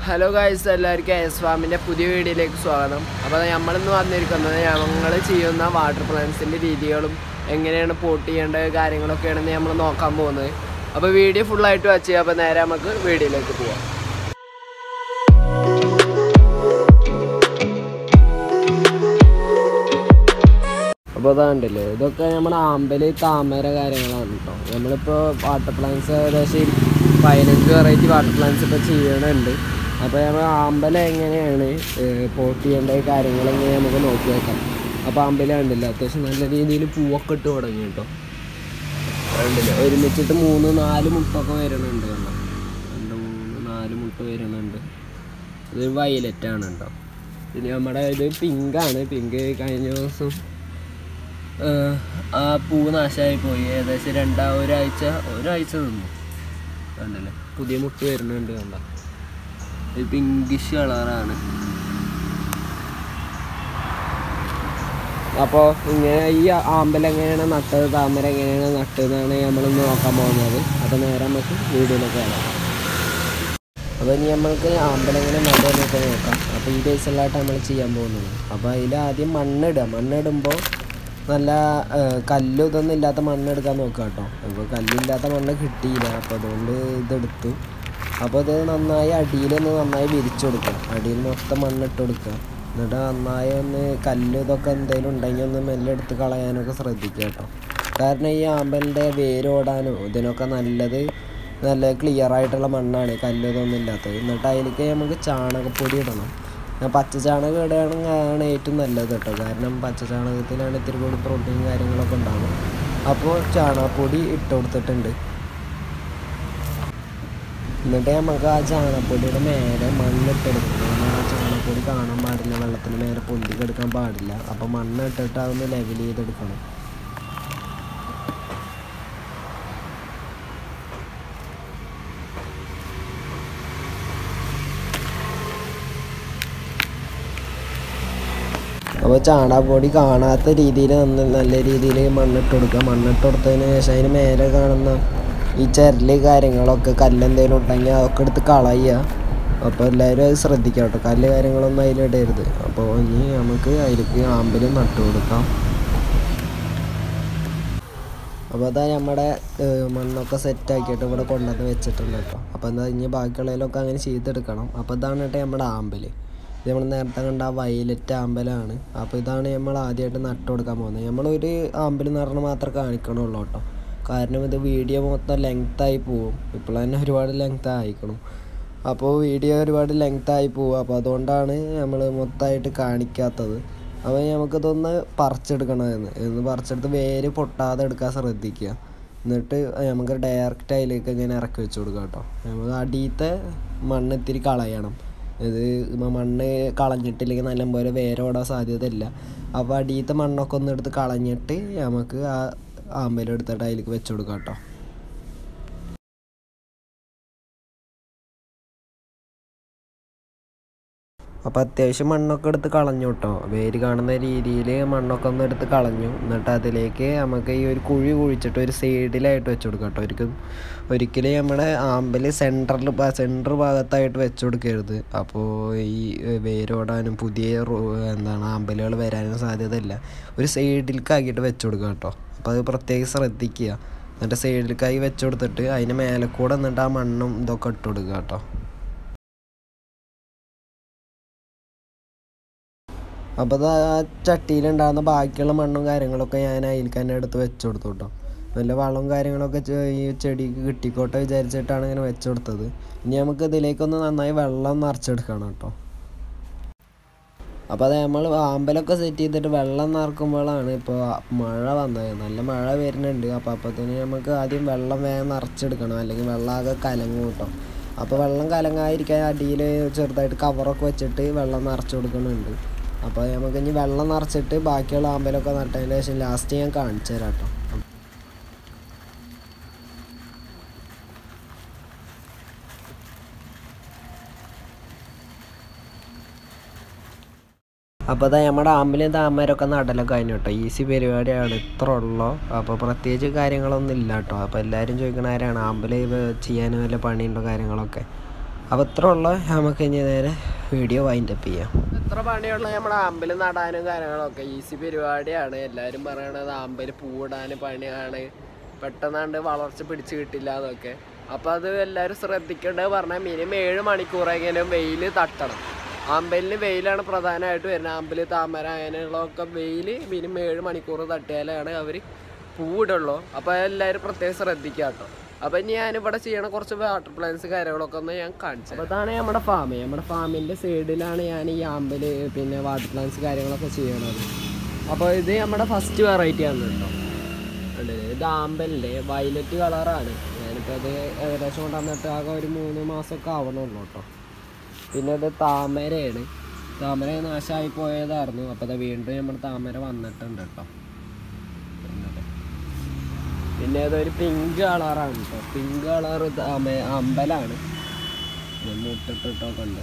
Hello guys എല്ലാവർക്കും S ഫാമിൻ്റെ പുതിയ വീഡിയോയിലേക്ക് സ്വാഗതം അപ്പോൾ നമ്മളിന്ന് വന്നിരിക്കുന്നത് ഞങ്ങൾ ചെയ്യുന്ന വാട്ടർ പ്ലാന്റ്സിൻ്റെ രീതികളും എങ്ങനെയാണ് പോട്ട് ചെയ്യേണ്ട കാര്യങ്ങളൊക്കെയാണ് നമ്മൾ നോക്കാൻ പോകുന്നത് അപ്പോൾ വീഡിയോ ഫുള്ളായിട്ട് വച്ച് അപ്പോൾ നേരെ നമുക്ക് വീഡിയോയിലേക്ക് പോവാം അപ്പോൾ അതാണ്ടല്ലേ ഇതൊക്കെ നമ്മുടെ ആമ്പല് താമര കാര്യങ്ങളാണ് കേട്ടോ നമ്മളിപ്പോൾ വാട്ടർ പ്ലാന്റ്സ് ഏകദേശം പതിനഞ്ച് വെറൈറ്റി വാട്ടർ പ്ലാന്റ്സ് ഇപ്പോൾ ചെയ്യണുണ്ട് അപ്പോൾ നമ്മൾ ആമ്പല എങ്ങനെയാണ് പോട്ട് ചെയ്യേണ്ട കാര്യങ്ങൾ എങ്ങനെ നമുക്ക് നോക്കി വെക്കാം അപ്പോൾ ആമ്പല കണ്ടില്ല അത്യാവശ്യം നല്ല രീതിയിൽ പൂവൊക്കെ ഇട്ട് തുടങ്ങി കേട്ടോ കണ്ടില്ല ഒരുമിച്ചിട്ട് മൂന്ന് നാല് മുട്ടൊക്കെ വരുന്നുണ്ട് കണ്ടോ രണ്ട് മൂന്ന് നാല് മുട്ട വരുന്നുണ്ട് ഇത് വയലറ്റ് ആണ് കേട്ടോ പിന്നെ നമ്മുടെ ഇത് പിങ്കാണ് പിങ്ക് കഴിഞ്ഞ ദിവസം ഏഹ് ആ പൂ നാശമായി പോയി ഏകദേശം രണ്ടാ ഒരാഴ്ച ഒരാഴ്ച നിന്നു കണ്ടല്ലേ പുതിയ മുട്ട വരുന്നുണ്ട് കണ്ട ഇത് പിങ്കിഷ് കളറാണ് അപ്പോൾ ഇങ്ങനെ ഈ ആമ്പൽ എങ്ങനെയാണ് നട്ടത് താമര എങ്ങനെയാണ് നട്ടതെന്നാണ് നമ്മൾ നോക്കാൻ പോകുന്നത് അപ്പോൾ നേരെ നമുക്ക് വീഡിയോയിലൊക്കെ കാണാം അപ്പോൾ ഇനി നമ്മൾക്ക് ആമ്പൽ എങ്ങനെ നടുന്നൊക്കെ നോക്കാം അപ്പോൾ ഈ ബേസിലായിട്ട് നമ്മൾ ചെയ്യാൻ പോകുന്നത് അപ്പോൾ അതിൽ ആദ്യം മണ്ണിടുക മണ്ണിടുമ്പോൾ നല്ല ഏഹ്, കല്ലും ഇതൊന്നും ഇല്ലാത്ത മണ്ണ് എടുക്കാൻ നോക്കുക കേട്ടോ അപ്പോൾ കല്ലില്ലാത്ത മണ്ണ് കിട്ടിയില്ല അപ്പോൾ അതുകൊണ്ട് ഇതെടുത്തു അപ്പോൾ ഇത് നന്നായി അടിയിലൊന്ന് നന്നായി വിരിച്ചു കൊടുക്കുക അടിയിൽ മൊത്തം മണ്ണിട്ട് കൊടുക്കുക എന്നിട്ട് നന്നായി ഒന്ന് കല്ല് ഇതൊക്കെ എന്തെങ്കിലും ഉണ്ടെങ്കിൽ ഒന്ന് മെല്ലെ എടുത്ത് കളയാനൊക്കെ ശ്രദ്ധിക്കുക കേട്ടോ കാരണം ഈ ആമ്പലിൻ്റെ വേരോടാനോ ഇതിനൊക്കെ നല്ലത് നല്ല ക്ലിയർ ആയിട്ടുള്ള മണ്ണാണ് കല്ല് ഇതൊന്നും ഇല്ലാത്തത് എന്നിട്ട് അതിലേക്ക് നമുക്ക് ചാണകപ്പൊടി ഇടണം ഞാൻ പച്ച ചാണകം ഇടുകയാണെങ്കിൽ ഏറ്റവും നല്ലത് കേട്ടോ കാരണം പച്ച ചാണകത്തിലാണ് ഇത്തിരി കൂടി പ്രോട്ടീൻ കാര്യങ്ങളൊക്കെ ഉണ്ടാകും അപ്പോൾ ചാണകപ്പൊടി ഇട്ട് കൊടുത്തിട്ടുണ്ട് എന്നിട്ട് നമുക്ക് ആ ചാണകപ്പൊടിയുടെ മേലെ മണ്ണിട്ടെടുക്കണം കാരണം ആ ചാണകപ്പൊടി കാണാൻ പാടില്ല വെള്ളത്തിന് മേലെ പൊന്തിക്കെടുക്കാൻ പാടില്ല അപ്പോൾ മണ്ണിട്ടിട്ട് അതൊന്ന് ലെവൽ ചെയ്തെടുക്കണം അപ്പോൾ ചാണകപ്പൊടി കാണാത്ത രീതിയിൽ നല്ല രീതിയിൽ മണ്ണിട്ട് കൊടുക്കുക മണ്ണിട്ട് കൊടുത്തതിന് ശേഷം അതിന് മേലെ കാണുന്ന ഈ ചരല് കാര്യങ്ങളൊക്കെ കല്ലെന്തെങ്കിലും ഉണ്ടെങ്കിൽ അതൊക്കെ എടുത്ത് കളയുക അപ്പോൾ എല്ലാവരും അത് ശ്രദ്ധിക്കുക കേട്ടോ കല്ല് കാര്യങ്ങളൊന്നും അതിലിടരുത് അപ്പോൾ ഇനി നമുക്ക് അതിലേക്ക് ആമ്പലും നട്ടു കൊടുക്കാം അപ്പോൾ അതാ നമ്മുടെ ഏഹ്, മണ്ണൊക്കെ സെറ്റ് ആക്കിയിട്ട് ഇവിടെ കൊണ്ടുവന്ന് വെച്ചിട്ടുണ്ട് കേട്ടോ അപ്പോൾ എന്താ ഇനി ബാക്കിയുള്ളതിലൊക്കെ അങ്ങനെ ചെയ്തെടുക്കണം അപ്പോൾ ഇതാണ് കേട്ടോ നമ്മുടെ ആമ്പൽ ഇത് നമ്മൾ നേരത്തെ കണ്ട ആ വയലറ്റ് ആമ്പലാണ് അപ്പോൾ ഇതാണ് നമ്മൾ ആദ്യമായിട്ട് നട്ട് കൊടുക്കാൻ പോകുന്നത് നമ്മളൊരു ആമ്പൽ നടണം മാത്രമേ കാണിക്കണുള്ളൂ കേട്ടോ കാരണം ഇത് വീഡിയോ മൊത്തം ലെങ്ത്തായി പോവും ഇപ്പോൾ തന്നെ ഒരുപാട് ലെങ്ത് ആയിക്കണം അപ്പോൾ വീഡിയോ ഒരുപാട് ലെങ്ത് ആയി പോവും അപ്പോൾ അതുകൊണ്ടാണ് നമ്മൾ മൊത്തമായിട്ട് കാണിക്കാത്തത് അപ്പോൾ നമുക്കിതൊന്ന് പറിച്ചെടുക്കണമെന്ന് എന്ന് പറിച്ചെടുത്ത് വേര് പൊട്ടാതെ എടുക്കാൻ ശ്രദ്ധിക്കുക എന്നിട്ട് നമുക്ക് ഡയറക്റ്റ് അതിലേക്ക് ഇങ്ങനെ ഇറക്കി വെച്ച് കൊടുക്കാം കേട്ടോ നമുക്ക് അടിയത്തെ മണ്ണ് ഇത്തിരി കളയണം ഇത് ഇപ്പം മണ്ണ് കളഞ്ഞിട്ടില്ലെങ്കിൽ നല്ലപോലെ വേരോടാൻ സാധ്യതയില്ല അപ്പോൾ അടിയത്തെ മണ്ണൊക്കെ ഒന്ന് എടുത്ത് കളഞ്ഞിട്ട് നമുക്ക് ആ ആമ്പലെടുത്തിട്ട് അതിലേക്ക് വെച്ച് കൊടുക്കാം കേട്ടോ അപ്പോൾ അത്യാവശ്യം മണ്ണൊക്കെ എടുത്ത് കളഞ്ഞു കേട്ടോ വേര് കാണുന്ന രീതിയിൽ മണ്ണൊക്കെ ഒന്ന് എടുത്ത് കളഞ്ഞു എന്നിട്ട് അതിലേക്ക് നമുക്ക് ഈ ഒരു കുഴി കുഴിച്ചിട്ട് ഒരു സൈഡിലായിട്ട് വെച്ച് കൊടുക്കാം കേട്ടോ ഒരിക്കലും ഒരിക്കലും നമ്മുടെ ആമ്പൽ സെൻറ്ററിൽ സെൻറ്റർ ഭാഗത്തായിട്ട് വെച്ച് കൊടുക്കരുത് അപ്പോൾ ഈ വേരോടാനും പുതിയ റോ- എന്താണ് ആമ്പലുകൾ വരാനും സാധ്യതയില്ല ഒരു സൈഡിലേക്ക് ആക്കിയിട്ട് വെച്ച് കൊടുക്കുക കേട്ടോ അപ്പോൾ അത് പ്രത്യേകം ശ്രദ്ധിക്കുക എന്നിട്ട് സൈഡിലേക്കായി വെച്ച് കൊടുത്തിട്ട് അതിന് മേലെ കൂടെ എന്നിട്ട് ആ മണ്ണും ഇതൊക്കെ ഇട്ട് കൊടുക്കുക കേട്ടോ അപ്പോൾ അത് ആ ചട്ടിയിലുണ്ടാകുന്ന ബാക്കിയുള്ള മണ്ണും കാര്യങ്ങളൊക്കെ ഞാൻ അതിലേക്ക് തന്നെ എടുത്ത് വെച്ച് കൊടുത്തു കേട്ടോ നല്ല വളവും കാര്യങ്ങളൊക്കെ ചെ- ഈ ചെടിക്ക് കിട്ടിക്കോട്ടെ വിചാരിച്ചിട്ടാണ് ഇങ്ങനെ വെച്ച് കൊടുത്തത് ഇനി നമുക്ക് ഇതിലേക്കൊന്ന് നന്നായി വെള്ളം നിറച്ചെടുക്കണം കേട്ടോ അപ്പോൾ അത് നമ്മൾ ആമ്പലൊക്കെ സെറ്റ് ചെയ്തിട്ട് വെള്ളം നിറക്കുമ്പോഴാണ് ഇപ്പോൾ മഴ വന്നത് നല്ല മഴ വരുന്നുണ്ട് അപ്പോൾ അപ്പോഴത്തേന് നമുക്ക് ആദ്യം വെള്ളം വേഗം നിറച്ചെടുക്കണം അല്ലെങ്കിൽ വെള്ളം ആകെ കലങ്ങും കേട്ടോ അപ്പോൾ വെള്ളം കലങ്ങാതിരിക്കാൻ അടിയിൽ ചെറുതായിട്ട് കവറൊക്കെ വെച്ചിട്ട് വെള്ളം നിറച്ച് കൊടുക്കുന്നുണ്ട് അപ്പോൾ നമുക്ക് ഇനി വെള്ളം നിറച്ചിട്ട് ബാക്കിയുള്ള ആമ്പലൊക്കെ നട്ടതിന് ശേഷം ലാസ്റ്റ് ഞാൻ കാണിച്ചു തരാം കേട്ടോ അപ്പോൾ അതാ നമ്മുടെ ആമ്പലും താമരൊക്കെ നടലൊക്കെ കഴിഞ്ഞു കേട്ടോ ഈസി പരിപാടിയാണ് ഇത്ര ഉള്ളൂ അപ്പോൾ പ്രത്യേകിച്ച് കാര്യങ്ങളൊന്നും ഇല്ല കേട്ടോ അപ്പോൾ എല്ലാവരും ചോദിക്കണ ആരാണ് ആമ്പല് ചെയ്യാൻ വല്ല പണിയുണ്ടോ കാര്യങ്ങളൊക്കെ അപ്പോൾ ഇത്ര ഉള്ള നമുക്ക് ഇനി നേരെ വീഡിയോ വൈൻഡപ്പ് ചെയ്യാം എത്ര പണിയുള്ള നമ്മുടെ ആമ്പൽ നടാനും കാര്യങ്ങളൊക്കെ ഈസി പരിപാടിയാണ് എല്ലാവരും പറയണത് ആമ്പൽ പൂവിടാൻ പണിയാണ് പെട്ടെന്നാണ്ട് വളർച്ച പിടിച്ച് കിട്ടില്ല എന്നൊക്കെ അപ്പോൾ അത് എല്ലാവരും ശ്രദ്ധിക്കേണ്ടത് പറഞ്ഞാൽ മിനിമം ഏഴ് മണിക്കൂറെങ്കിലും വെയിൽ തട്ടണം ആമ്പലിന് വെയിലാണ് പ്രധാനമായിട്ട് വരുന്നത് ആമ്പൽ താമര അങ്ങനെയുള്ളതൊക്കെ വെയിൽ മിനിമം ഏഴ് മണിക്കൂർ തട്ടിയാലാണ് അവർ പൂവിടുള്ളൂ അപ്പോൾ എല്ലാവരും പ്രത്യേകം ശ്രദ്ധിക്കുക കേട്ടോ അപ്പോൾ ഇനി ഞാനിവിടെ ചെയ്യണ കുറച്ച് വാട്ടർ പ്ലാന്റ്സ് കാര്യങ്ങളൊക്കെ ഒന്ന് ഞാൻ കാണിച്ചു അപ്പോൾ അതാണ് നമ്മുടെ ഫാം നമ്മുടെ ഫാമിൻ്റെ സൈഡിലാണ് ഞാൻ ഈ ആമ്പൽ പിന്നെ വാട്ടർ പ്ലാന്റ്സ് കാര്യങ്ങളൊക്കെ ചെയ്യണത് അപ്പോൾ ഇത് നമ്മുടെ ഫസ്റ്റ് വെറൈറ്റി ആണ് കേട്ടോ കണ്ടില്ലേ? ഇത് ആമ്പലിൻ്റെ വയലറ്റ് കളറാണ് ഞാനിപ്പോൾ അത് ഏകദേശം കൊണ്ടുവന്നിട്ട് ആകെ ഒരു മൂന്ന് മാസമൊക്കെ ആവണുള്ളൂ കേട്ടോ പിന്നെ ഇത് താമരയാണ് താമര നാശമായി പോയതായിരുന്നു അപ്പോൾ അത് വീണ്ടും നമ്മുടെ താമര വന്നിട്ടുണ്ട് കേട്ടോ പിന്നെ അതൊരു പിങ്ക് കളറാണ് കേട്ടോ പിങ്ക് കളർ താമ അമ്പലാണ് മുട്ടിട്ടിട്ടൊക്കെ ഉണ്ട്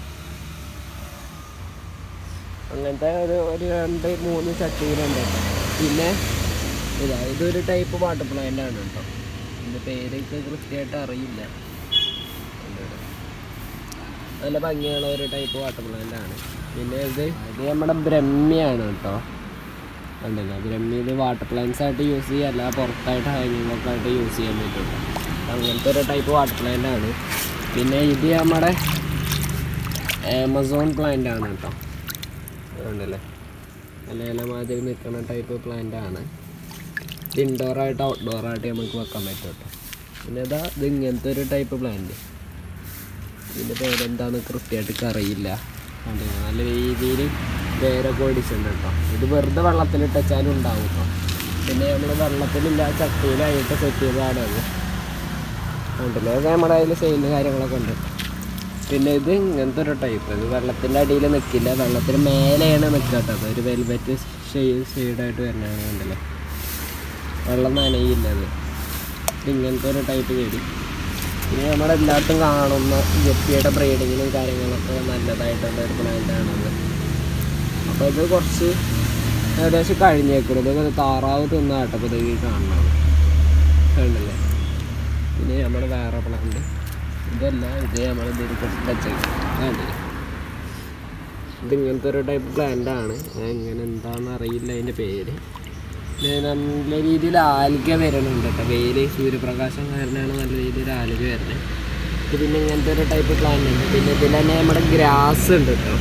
അങ്ങനത്തെ ഒരു ഒരു രണ്ട് മൂന്ന് ചട്ടിയിലുണ്ട് കേട്ടോ പിന്നെ ഇതാ ഇതൊരു ടൈപ്പ് വാട്ടർ പ്ലാന്റ് ആണ് കേട്ടോ ഇതിൻ്റെ പേര് എനിക്ക് കൃത്യമായിട്ട് അറിയില്ല കണ്ടോടെ. നല്ല ഭംഗിയുള്ള ഒരു ടൈപ്പ് വാട്ടർ പ്ലാന്റ് ആണ് പിന്നെ ഇത് ഇത് നമ്മുടെ ബ്രഹ്മിയാണ് കേട്ടോ കണ്ടില്ല ബ്രഹ്മി ഇത് വാട്ടർ പ്ലാന്റ്സ് ആയിട്ട് യൂസ് ചെയ്യല്ല പുറത്തായിട്ട് ഹാങ്ങിങ് ഒക്കെ ആയിട്ട് യൂസ് ചെയ്യാൻ പറ്റും അങ്ങനത്തെ ഒരു ടൈപ്പ് വാട്ടർ പ്ലാന്റ് ആണ് പിന്നെ ഇത് നമ്മുടെ ആമസോൺ പ്ലാന്റ് ആണ് കേട്ടോ കണ്ടല്ലേ നല്ല ഇല മാതിരി നിൽക്കുന്ന ടൈപ്പ് പ്ലാന്റ് ആണ് ഇത് ഇൻഡോർ ആയിട്ട് ഔട്ട്ഡോർ ആയിട്ട് നമുക്ക് വെക്കാൻ പറ്റും കേട്ടോ പിന്നെ ഇതാ ഇത് ഇങ്ങനത്തെ ഒരു ടൈപ്പ് പ്ലാന്റ് ഇതിൻ്റെ പേരെന്താന്ന് കൃത്യമായിട്ട് എനിക്ക് അറിയില്ല കണ്ടില്ലേ? നല്ല രീതിയിൽ വേരൊക്കെ ഓടിച്ചിട്ടുണ്ട് കേട്ടോ ഇത് വെറുതെ വെള്ളത്തിലിട്ട് വെച്ചാലും ഉണ്ടാവും കേട്ടോ പിന്നെ നമ്മൾ വെള്ളത്തിലില്ല ചട്ടിയിലായിട്ട് സെറ്റ് ചെയ്തതാണ് അത് കണ്ടില്ലേ അതൊക്കെ നമ്മുടെ കയ്യിൽ സെയില് കാര്യങ്ങളൊക്കെ ഉണ്ട് പിന്നെ ഇത് ഇങ്ങനത്തെ ഒരു ടൈപ്പ് ഇത് വെള്ളത്തിൻ്റെ അടിയിൽ നിൽക്കില്ല വെള്ളത്തിന് മേലെയാണ് നിൽക്കുക കേട്ടോ ഒരു വെൽവെറ്റ് ഷെയ്ഡ് ഷെയ്ഡായിട്ട് വരുന്നതാണ് കണ്ടില്ലേ വെള്ളം നനയില്ല അത് ഇത് ഇങ്ങനത്തെ ഒരു ടൈപ്പ് ചെടി പിന്നെ നമ്മുടെ എല്ലായിടത്തും കാണുന്ന ജെപ്പിയുടെ ബ്രീഡിങ്ങിനും കാര്യങ്ങളൊക്കെ നല്ലതായിട്ടുള്ള ഒരു പ്ലാന്റ് ആണത് അപ്പോൾ ഇത് കുറച്ച് ഏകദേശം കഴിഞ്ഞേക്കുന്നത് ഇത് താറാവ് തിന്ന കേട്ടോ ഇപ്പോൾ ഇത് ഈ കാണുന്നത് കണ്ടില്ലേ പിന്നെ നമ്മുടെ വേറെ പ്ലാന്റ് ഇതല്ല ഇത് നമ്മൾ ഇതിൽ വെച്ചേക്കും കണ്ടില്ലേ ഇത് ഇങ്ങനത്തെ ഒരു ടൈപ്പ് പ്ലാന്റ് ആണ് ഞാൻ ഇങ്ങനെ എന്താണെന്ന് അറിയില്ല അതിൻ്റെ പേര് ഇത് നല്ല രീതിയിൽ ആൽഗ വരുന്നുണ്ട് കേട്ടോ വെയിൽ സൂര്യപ്രകാശം കാരണമാണ് നല്ല രീതിയിൽ ആൽഗ വരുന്നത് ഇത് പിന്നെ ഇങ്ങനത്തെ ഒരു ടൈപ്പ് പ്ലാന്റ് ഉണ്ട് പിന്നെ ഇതിൽ തന്നെ നമ്മുടെ ഗ്രാസ് ഉണ്ട് കേട്ടോ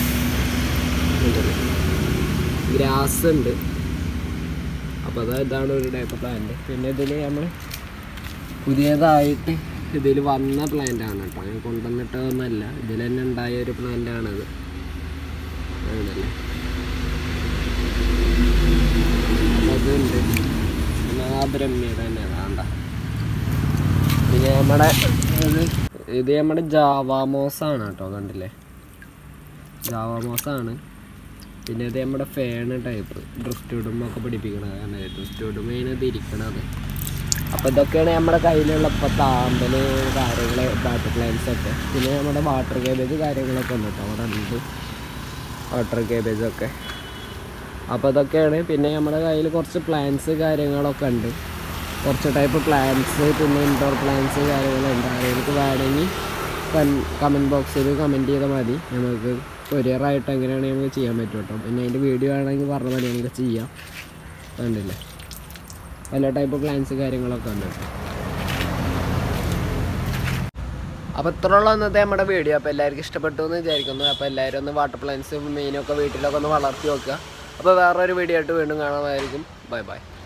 ഗ്രാസ് ഉണ്ട് അപ്പോൾ അത് ഇതാണ് ഒരു ടൈപ്പ് പ്ലാന്റ് പിന്നെ ഇതിൽ നമ്മൾ പുതിയതായിട്ട് ഇതിൽ വന്ന പ്ലാന്റ് ആണ് കേട്ടോ ഞാൻ കൊണ്ടുവന്നിട്ടതൊന്നുമല്ല ഇതിൽ തന്നെ ഉണ്ടായ ഒരു പ്ലാന്റ് ആണത് ആണല്ലേ അപ്പോൾ അതുണ്ട് പിന്നെ ആ ബ്രഹ്മിയുടെ തന്നെ വേണ്ട പിന്നെ നമ്മുടെ ഇത് ഇത് നമ്മുടെ ജാവാമോസാണ് കേട്ടോ കണ്ടില്ലേ ജാവാമോസാണ് പിന്നെ ഇത് നമ്മുടെ ഫേൺ ടൈപ്പ് ഡ്രിഫ്റ്റ് ഇടുമ്പോൾ പിടിപ്പിക്കണത് കാരണം ഡ്രിഫ്റ്റ് ഇടുമ്പോൾ ഇത് ഇരിക്കണത് അപ്പോൾ ഇതൊക്കെയാണ് നമ്മുടെ കയ്യിലുള്ള ഇപ്പോൾ താമ്പൽ കാര്യങ്ങൾ ബാറ്റർ പ്ലാന്റ്സ് ഒക്കെ പിന്നെ നമ്മുടെ വാട്ടർ കേബേജ് കാര്യങ്ങളൊക്കെ ഉണ്ട് കേട്ടോ അവിടെ ഉണ്ട് വാട്ടർ കേബേജ് ഒക്കെ അപ്പോൾ അതൊക്കെയാണ് പിന്നെ നമ്മുടെ കയ്യിൽ കുറച്ച് പ്ലാന്റ്സ് കാര്യങ്ങളൊക്കെ ഉണ്ട് കുറച്ച് ടൈപ്പ് പ്ലാന്റ്സ് പിന്നെ ഇൻഡോർ പ്ലാന്റ്സ് കാര്യങ്ങളുണ്ട് ആരെങ്കിലും വേണമെങ്കിൽ കമൻറ്റ് ബോക്സിൽ കമൻറ്റ് ചെയ്താൽ മതി നമുക്ക് കൊറിയറായിട്ട് എങ്ങനെയാണെങ്കിൽ നമുക്ക് ചെയ്യാൻ പറ്റും കേട്ടോ പിന്നെ അതിൻ്റെ വീഡിയോ ആണെങ്കിൽ പറഞ്ഞാൽ മതി നമുക്ക് ചെയ്യാം കണ്ടില്ലേ പല ടൈപ്പ് പ്ലാന്റ്സ് കാര്യങ്ങളൊക്കെ ഉണ്ട് കേട്ടോ അപ്പോൾ ഇത്രയുള്ള ഇന്നത്തെ നമ്മുടെ വീഡിയോ അപ്പോൾ എല്ലാവർക്കും ഇഷ്ടപ്പെട്ടു എന്ന് വിചാരിക്കുന്നു അപ്പോൾ എല്ലാവരും ഒന്ന് വാട്ടർ പ്ലാന്റ്സും മീനൊക്കെ വീട്ടിലൊക്കെ ഒന്ന് വളർത്തി വെക്കുക അപ്പോൾ വേറൊരു വീഡിയോ ആയിട്ട് വീണ്ടും കാണാമായിരിക്കും ബൈ ബൈ